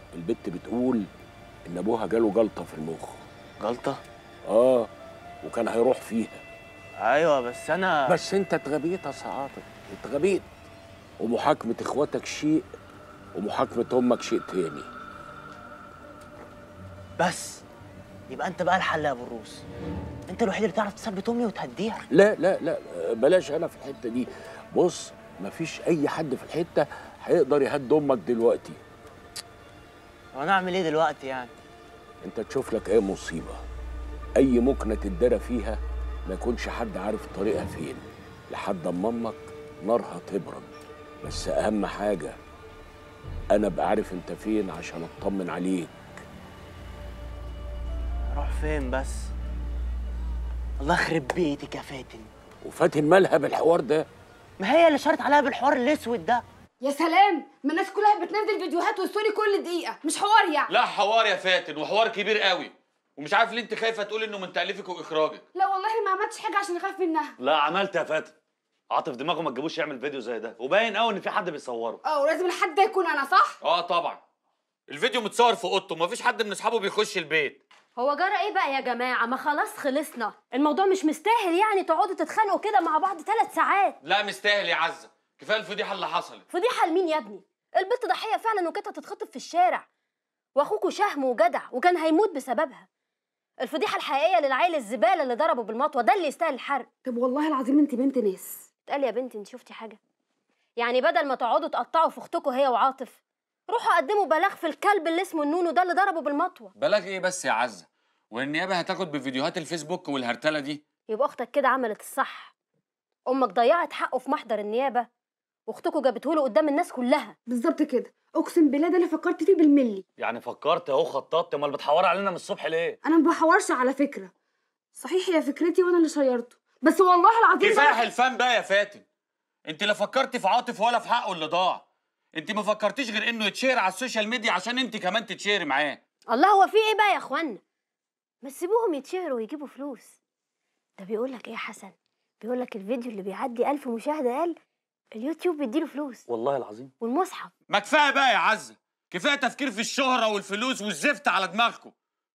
البت بتقول ان ابوها جاله جلطه في المخ جلطه اه وكان هيروح فيها ايوه بس انا بس انت اتغبيت يا سعاطف اتغبيت ومحاكمه اخواتك شيء ومحاكمه امك شيء تاني بس يبقى انت بقى الحل يا ابو الروس انت الوحيد اللي بتعرف تثبت امي وتهديها لا لا لا بلاش انا في الحته دي بص مفيش اي حد في الحته هيقدر يهد امك دلوقتي وانا اعمل ايه دلوقتي يعني انت تشوف لك اي مصيبه اي مكنه تتدرى فيها ما يكونش حد عارف طريقها فين لحد اما امك نارها تبرد بس اهم حاجه انا ابقى عارف انت فين عشان اطمن عليك اروح فين بس الله يخرب بيتك يا فاتن وفاتن مالها بالحوار ده ما هي اللي شارت عليها بالحوار الاسود ده يا سلام ما الناس كلها بتنزل فيديوهات وستوري كل دقيقه مش حوار يعني لا حوار يا فاتن وحوار كبير قوي ومش عارف ليه انت خايفه تقول انه من تاليفك واخراجك لا والله ما عملتش حاجه عشان اخاف منها لا عملت يا فاتن عاطف دماغه ما تجيبوش يعمل فيديو زي ده وباين قوي ان في حد بيصوره اه ولازم الحد ده يكون انا صح اه طبعا الفيديو متصور في اوضته مفيش حد من اصحابه بيخش البيت هو جرى ايه بقى يا جماعه ما خلاص خلصنا الموضوع مش مستاهل يعني تقعدوا تتخانقوا كده مع بعض ثلاث ساعات لا مستاهل يا عزه كفايه الفضيحه اللي حصلت فضيحه لمين يا ابني البت ضحيه فعلا وكانت هتتخطف في الشارع واخوكوا شهم وجدع وكان هيموت بسببها الفضيحه الحقيقيه للعيل الزباله اللي ضربه بالمطوه ده اللي يستاهل الحرق طب والله العظيم انت بنت ناس اتقال يا بنتي انت شفتي حاجه يعني بدل ما تقعدوا تقطعوا في اختكوا هي وعاطف روحوا قدموا بلاغ في الكلب اللي اسمه النونو ده اللي ضربه بالمطوه بلاغ ايه بس يا عزه والنيابه هتاخد بفيديوهات الفيسبوك والهرتله دي يبقى اختك كده عملت الصح امك ضيعت حقه في محضر النيابه واختكوا جابته له قدام الناس كلها بالظبط كده اقسم بالله ده اللي فكرت فيه بالملي يعني فكرت اهو خططت امال بتحور علينا من الصبح ليه انا ما بحورش على فكره صحيح هي فكرتي وانا اللي شيرته بس والله العظيم كفايه بقى- حلفان بقى يا فاتن انت لا فكرت في عاطف ولا في حقه اللي ضاع انت ما فكرتيش غير انه يتشهر على السوشيال ميديا عشان انت كمان تتشهري معاه الله هو في ايه بقى يا اخوانا ما تسيبوهم يتشهروا ويجيبوا فلوس ده بيقول لك ايه يا حسن بيقول لك الفيديو اللي بيعدي ألف مشاهده قال اليوتيوب بيديله فلوس والله العظيم والمصحف ما كفايه بقى يا عزه كفايه تفكير في الشهره والفلوس والزفت على دماغكم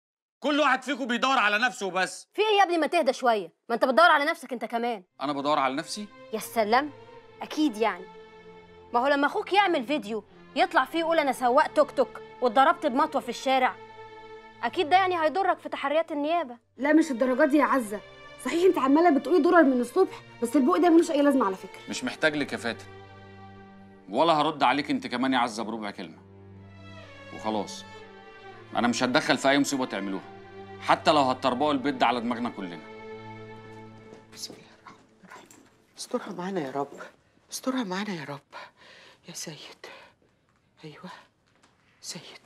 كل واحد فيكم بيدور على نفسه وبس في ايه يا ابني ما تهدى شويه ما انت بتدور على نفسك انت كمان انا بدور على نفسي يا سلام اكيد يعني ما هو لما اخوك يعمل فيديو يطلع فيه يقول انا سواق توك توك واتضربت بمطوه في الشارع اكيد ده يعني هيضرك في تحريات النيابه لا مش الدرجات دي يا عزه صحيح انت عماله بتقولي درر من الصبح بس البوق ده ملوش اي لازمه على فكره مش محتاج لك يا فاتن ولا هرد عليك انت كمان يا عزه بربع كلمه وخلاص انا مش هتدخل في اي مصيبه تعملوها حتى لو هتطربقوا البيت ده على دماغنا كلنا بسم الله الرحمن الرحيم استرها معانا يا رب استرها معانا يا رب يا سيد ايوه سيد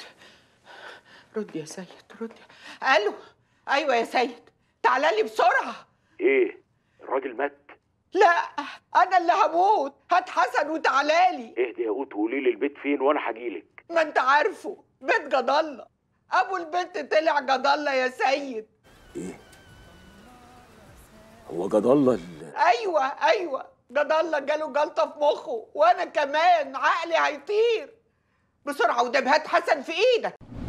رد يا سيد رد الو ايوه يا سيد تعالى لي بسرعه ايه الراجل مات لا انا اللي هموت هات حسن وتعالى لي اهدي يا قوت وقولي لي البيت فين وانا هجيلك ما انت عارفه بيت جد الله ابو البنت طلع جد الله يا سيد هو جد الله ال- ايوه ايوه جد الله جاله جلطه في مخه وانا كمان عقلي هيطير بسرعه ودب هات حسن في ايدك